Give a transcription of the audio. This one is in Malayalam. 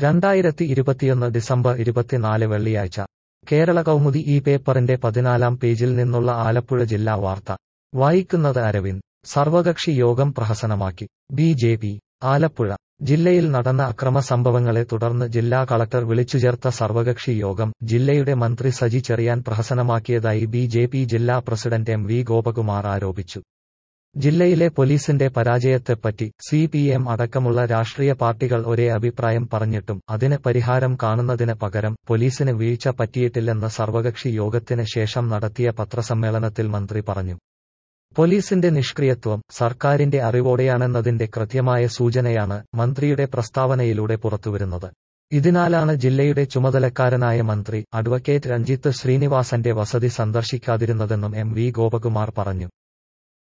രണ്ടായിരത്തി ഇരുപത്തിയൊന്ന് ഡിസംബർ ഇരുപത്തിനാല് വെള്ളിയാഴ്ച കേരള കൗമുദി ഈ പേപ്പറിന്റെ പതിനാലാം പേജിൽ നിന്നുള്ള ആലപ്പുഴ ജില്ലാ വാർത്ത വായിക്കുന്നത് അരവിന്ദ് സർവകക്ഷി യോഗം പ്രഹസനമാക്കി ബി ജെ പി ആലപ്പുഴ ജില്ലയിൽ നടന്ന അക്രമ സംഭവങ്ങളെ തുടർന്ന് ജില്ലാ കളക്ടർ വിളിച്ചുചേർത്ത സർവകക്ഷി യോഗം ജില്ലയുടെ മന്ത്രി സജി ചെറിയാൻ പ്രഹസനമാക്കിയതായി ബി ജെ പി ജില്ലാ പ്രസിഡന്റ് എം വി ഗോപകുമാർ ആരോപിച്ചു ജില്ലയിലെ പോലീസിന്റെ പരാജയത്തെപ്പറ്റി സി പി എം അടക്കമുള്ള രാഷ്ട്രീയ പാർട്ടികൾ ഒരേ അഭിപ്രായം പറഞ്ഞിട്ടും അതിന് പരിഹാരം കാണുന്നതിന് പകരം പോലീസിന് വീഴ്ച പറ്റിയിട്ടില്ലെന്ന് സർവകക്ഷി യോഗത്തിന് ശേഷം നടത്തിയ പത്രസമ്മേളനത്തിൽ മന്ത്രി പറഞ്ഞു പോലീസിന്റെ നിഷ്ക്രിയത്വം സർക്കാരിന്റെ അറിവോടെയാണെന്നതിന്റെ കൃത്യമായ സൂചനയാണ് മന്ത്രിയുടെ പ്രസ്താവനയിലൂടെ പുറത്തുവരുന്നത് ഇതിനാലാണ് ജില്ലയുടെ ചുമതലക്കാരനായ മന്ത്രി അഡ്വക്കേറ്റ് രഞ്ജിത്ത് ശ്രീനിവാസന്റെ വസതി സന്ദർശിക്കാതിരുന്നതെന്നും എം വി ഗോപകുമാർ പറഞ്ഞു